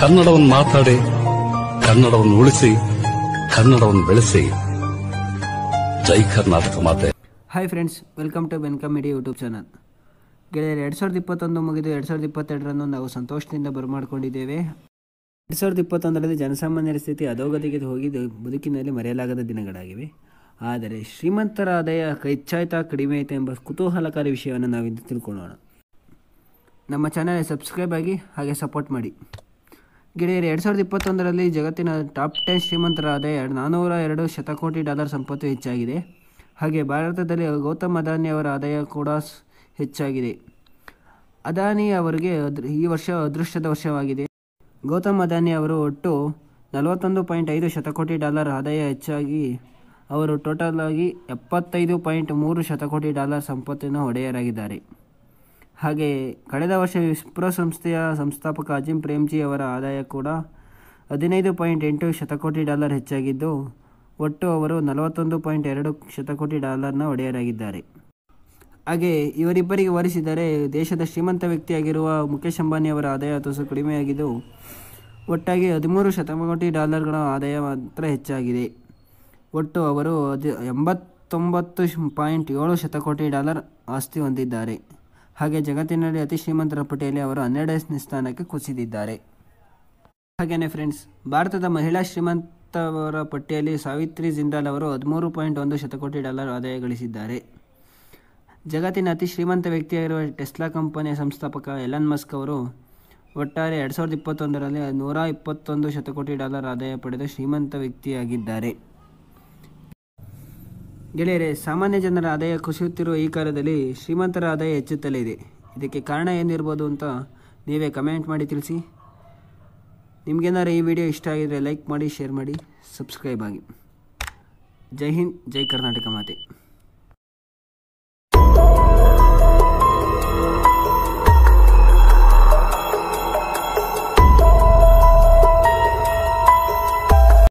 ಕನ್ನಡವನ್ನು ಮಾತಾಡಿ ಕನ್ನಡವನ್ನು ಉಳಿಸಿ ಕನ್ನಡವನ್ನು ಬೆಳೆಸಿ ಜೈ ಕರ್ನಾಟಕ ಮಾತೆ ಹಾಯ್ ಫ್ರೆಂಡ್ಸ್ ವೆಲ್ಕಮ್ ಟು ವೆನ್ಕಮ್ ಮೀಡಿಯಾ ಯೂಟ್ಯೂಬ್ ಚಾನಲ್ ಗೆಳೆಯರು ಎರಡು ಸಾವಿರದ ಇಪ್ಪತ್ತೊಂದು ಮುಗಿದು ಎರಡು ಸಾವಿರದ ಇಪ್ಪತ್ತೆರಡರಂದು ನಾವು ಸಂತೋಷದಿಂದ ಬರಮಾಡಿಕೊಂಡಿದ್ದೇವೆ ಎರಡು ಸಾವಿರದ ಇಪ್ಪತ್ತೊಂದರಲ್ಲಿ ಜನಸಾಮಾನ್ಯರ ಸ್ಥಿತಿ ಅಧೋಗತಿಗೆ ಹೋಗಿದ್ದು ಬದುಕಿನಲ್ಲಿ ಮರೆಯಲಾಗದ ದಿನಗಳಾಗಿವೆ ಆದರೆ ಶ್ರೀಮಂತರ ಆದಾಯ ಹೆಚ್ಚಾಯ್ತಾ ಕಡಿಮೆ ಆಯ್ತಾ ಎಂಬ ಕುತೂಹಲಕಾರಿ ವಿಷಯವನ್ನು ನಾವಿಂದು ತಿಳ್ಕೊಳ್ಳೋಣ ನಮ್ಮ ಚಾನಲ್ ಸಬ್ಸ್ಕ್ರೈಬ್ ಆಗಿ ಹಾಗೆ ಸಪೋರ್ಟ್ ಮಾಡಿ ಗೆಳೆಯರು ಎರಡು ಸಾವಿರದ ಇಪ್ಪತ್ತೊಂದರಲ್ಲಿ ಜಗತ್ತಿನ ಟಾಪ್ ಟೆನ್ ಶ್ರೀಮಂತರ ಆದಾಯ ನಾನ್ನೂರ ಎರಡು ಶತಕೋಟಿ ಡಾಲರ್ ಸಂಪತ್ತು ಹೆಚ್ಚಾಗಿದೆ ಹಾಗೆ ಭಾರತದಲ್ಲಿ ಗೌತಮ್ ಅದಾನಿ ಅವರ ಆದಾಯ ಕೂಡ ಸ್- ಹೆಚ್ಚಾಗಿದೆ ಅದಾನಿ ಅವರಿಗೆ ಅದ್- ಈ ವರ್ಷ ಅದೃಷ್ಟದ ವರ್ಷವಾಗಿದೆ ಗೌತಮ್ ಅದಾನಿ ಅವರು ಒಟ್ಟು ನಲವತ್ತೊಂದು ಪಾಯಿಂಟ್ ಐದು ಶತಕೋಟಿ ಡಾಲರ್ ಆದಾಯ ಹೆಚ್ಚಾಗಿ ಅವರು ಟೋಟಲ್ ಆಗಿ ಎಪ್ಪತ್ತೈದು ಪಾಯಿಂಟ್ ಮೂರು ಶತಕೋಟಿ ಡಾಲರ್ ಸಂಪತ್ತಿನ ಒಡೆಯರಾಗಿದ್ದಾರೆ ಹಾಗೆ ಕಳೆದ ವರ್ಷ ವಿಸ್ಪ್ರೋ ಸಂಸ್ಥೆಯ ಸಂಸ್ಥಾಪಕ ಅಜಿಂ ಪ್ರೇಮ್ಜಿ ಅವರ ಆದಾಯ ಕೂಡ ಹದಿನೈದು ಪಾಯಿಂಟ್ ಎಂಟು ಶತಕೋಟಿ ಡಾಲರ್ ಹೆಚ್ಚಾಗಿದ್ದು ಒಟ್ಟು ಅವರು ನಲವತ್ತೊಂದು ಪಾಯಿಂಟ್ ಎರಡು ಶತಕೋಟಿ ಡಾಲರ್ನ ಒಡೆಯರಾಗಿದ್ದಾರೆ ಹಾಗೆ ಇವರಿಬ್ಬರಿಗೆ ಹೋಲಿಸಿದರೆ ದೇಶದ ಶ್ರೀಮಂತ ವ್ಯಕ್ತಿಯಾಗಿರುವ ಮುಖೇಶ್ ಅಂಬಾನಿ ಅವರ ಆದಾಯ ತುಸು ಕಡಿಮೆಯಾಗಿದ್ದು ಒಟ್ಟಾಗಿ ಹದಿಮೂರು ಶತಕೋಟಿ ಡಾಲರ್ಗಳ ಆದಾಯ ಮಾತ್ರ ಹೆಚ್ಚಾಗಿದೆ ಒಟ್ಟು ಅವರು ಹದಿ ಎಂಬತ್ತೊಂಬತ್ತು ಪಾಯಿಂಟ್ ಏಳು ಶತಕೋಟಿ ಡಾಲರ್ ಆಸ್ತಿ ಹೊಂದಿದ್ದಾರೆ ಹಾಗೆ ಜಗತ್ತಿನಲ್ಲಿ ಅತಿ ಶ್ರೀಮಂತರ ಪಟ್ಟಿಯಲ್ಲಿ ಅವರು ಹನ್ನೆರಡನೇ ಸ್ಥಾನಕ್ಕೆ ಕುಸಿದಿದ್ದಾರೆ ಹಾಗೆಯೇ ಫ್ರೆಂಡ್ಸ್ ಭಾರತದ ಮಹಿಳಾ ಶ್ರೀಮಂತವರ ಪಟ್ಟಿಯಲ್ಲಿ ಸಾವಿತ್ರಿ ಜಿಂದಾಲ್ ಅವರು ಹದಿಮೂರು ಪಾಯಿಂಟ್ ಒಂದು ಶತಕೋಟಿ ಡಾಲರ್ ಆದಾಯ ಗಳಿಸಿದ್ದಾರೆ ಜಗತ್ತಿನ ಅತಿ ಶ್ರೀಮಂತ ವ್ಯಕ್ತಿಯಾಗಿರುವ ಟೆಸ್ಲಾ ಕಂಪನಿಯ ಸಂಸ್ಥಾಪಕ ಎಲನ್ ಮಸ್ಕ್ ಅವರು ಒಟ್ಟಾರೆ ಎರಡು ಸಾವಿರದ ಇಪ್ಪತ್ತೊಂದರಲ್ಲಿ ನೂರ ಇಪ್ಪತ್ತೊಂದು ಶತಕೋಟಿ ಡಾಲರ್ ಆದಾಯ ಪಡೆದ ಶ್ರೀಮಂತ ವ್ಯಕ್ತಿಯಾಗಿದ್ದಾರೆ ಗೆಳೆಯರೆ ಸಾಮಾನ್ಯ ಜನರ ಆದಾಯ ಕುಸಿಯುತ್ತಿರುವ ಈ ಕಾಲದಲ್ಲಿ ಶ್ರೀಮಂತರ ಆದಾಯ ಹೆಚ್ಚುತ್ತಲೇ ಇದೆ ಇದಕ್ಕೆ ಕಾರಣ ಏನಿರ್ಬೋದು ಅಂತ ನೀವೇ ಕಮೆಂಟ್ ಮಾಡಿ ತಿಳಿಸಿ ನಿಮಗೇನಾದ್ರು ಈ ವಿಡಿಯೋ ಇಷ್ಟ ಆಗಿದರೆ ಲೈಕ್ ಮಾಡಿ ಶೇರ್ ಮಾಡಿ ಸಬ್ಸ್ಕ್ರೈಬ್ ಆಗಿ ಜೈ ಹಿಂದ್ ಜೈ ಕರ್ನಾಟಕ ಮಾತೆ